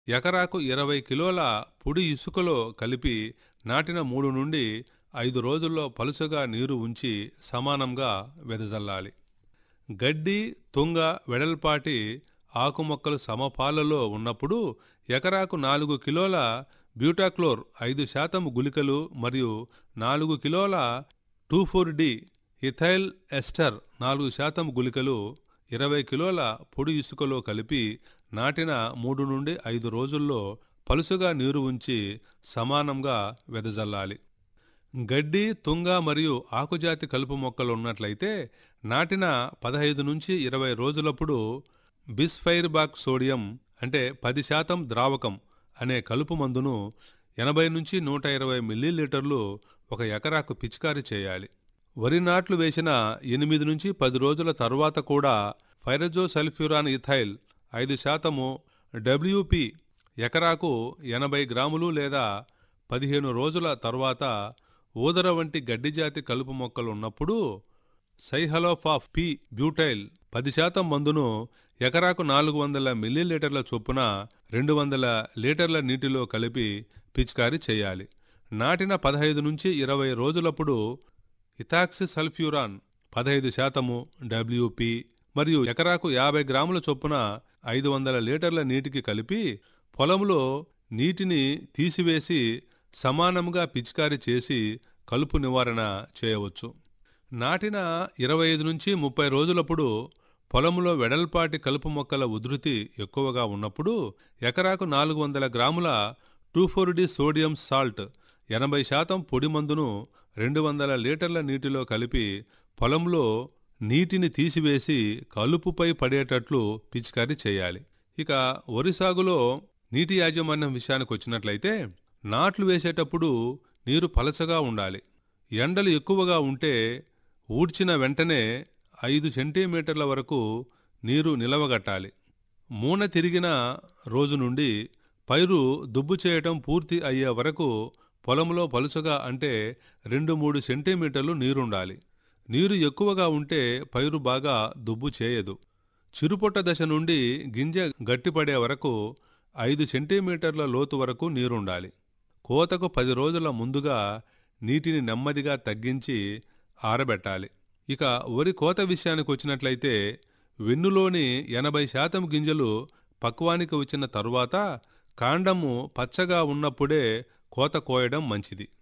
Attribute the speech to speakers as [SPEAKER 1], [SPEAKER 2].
[SPEAKER 1] ఎకరాకు ఇరవై కిలోల పొడి ఇసుకలో కలిపి నాటిన మూడు నుండి ఐదు రోజుల్లో పలుచగా నీరు ఉంచి సమానంగా వెదజల్లాలి గడ్డి తుంగ వెడల్పాటి ఆకుమొక్కలు సమపాలలో ఉన్నప్పుడు ఎకరాకు నాలుగు కిలోల బ్యూటాక్లోర్ ఐదు శాతం గుళికలు మరియు నాలుగు కిలోల two four D ethyl ester నాలుగు శాతం గుళికలు ఇరవై కిలోల పొడి ఇసుకలో కలిపి నాటిన మూడు నుండి ఐదు రోజుల్లో పలుసుగా నీరు ఉంచి సమానంగా వెదజల్లాలి గడ్డి తుంగ మరియు ఆకుజాతి కలుపు మొక్కలు ఉన్నట్లయితే నాటిన పదహైదు నుంచి ఇరవై రోజులప్పుడు బిస్ఫైర్బాక్ సోడియం అంటే పది శాతం ద్రావకం అనే కలుపు మందును ఎనభై నుంచి నూట ఇరవై మిల్లీలీటర్లు ఒక ఎకరాకు పిచికారీ చేయాలి వరి నాట్లు వేసిన ఎనిమిది నుంచి పది రోజుల తర్వాత కూడా ఫైరజో సల్ఫ్యూరాన్ ఇథైల్ ఐదు శాతము డబ్ల్యూపి ఎకరాకు ఎనభై గ్రాములు లేదా పదిహేను రోజుల తర్వాత ఊదర వంటి గడ్డిజాతి కలుపు మొక్కలు ఉన్నప్పుడు సైహలోఫాఫ్ పి బ్యూటైల్ పది శాతం మందును ఎకరాకు నాలుగు వందల మిల్లీలీటర్ల చొప్పున రెండు వందల లీటర్ల నీటిలో కలిపి పిచికారీ చేయాలి నాటిన పదహైదు నుంచి ఇరవై రోజులప్పుడు ఇథాక్సి సల్ఫ్యూరాన్ పదహైదు శాతము డబ్ల్యూపి మరియు ఎకరాకు యాభై గ్రాముల చొప్పున ఐదు వందల లీటర్ల నీటికి కలిపి పొలంలో నీటిని తీసివేసి సమానంగా పిచికారీ చేసి కలుపు నివారణ చేయవచ్చు నాటిన ఇరవై ఐదు నుంచి ముప్పై రోజులప్పుడు పొలంలో వెడల్పాటి కలుపు మొక్కల ఉధృతి ఎక్కువగా ఉన్నప్పుడు ఎకరాకు నాలుగు వందల గ్రాముల two four D sodium salt ఎనభై శాతం పొడి మందును రెండు వందల లీటర్ల నీటిలో కలిపి పొలంలో నీటిని తీసివేసి కలుపుపై పడేటట్లు పిచికారీ చేయాలి ఇక వరి సాగులో నీటి యాజమాన్యం విషయానికి వచ్చినట్లయితే నాట్లు వేసేటప్పుడు నీరు పలచగా ఉండాలి ఎండలు ఎక్కువగా ఉంటే ఊడ్చిన వెంటనే ఐదు సెంటీమీటర్ల వరకు నీరు నిలవగట్టాలి మూన తిరిగిన రోజు నుండి పైరు దుబ్బు చేయటం పూర్తి అయ్యే వరకు పొలంలో పలుచగా అంటే రెండు మూడు సెంటీమీటర్లు నీరుండాలి నీరు ఎక్కువగా ఉంటే పైరు బాగా దుబ్బు చేయదు చిరుపొట్ట దశ నుండి గింజ గట్టిపడే వరకు ఐదు సెంటీమీటర్ల లోతు వరకు నీరుండాలి కోతకు పది రోజుల ముందుగా నీటిని నెమ్మదిగా తగ్గించి ఆరబెట్టాలి ఇక వరి కోత విషయానికి వచ్చినట్లయితే వెన్నులోని ఎనభై శాతం గింజలు పక్వానికి వచ్చిన తరువాత కాండము పచ్చగా ఉన్నప్పుడే కోత కోయడం మంచిది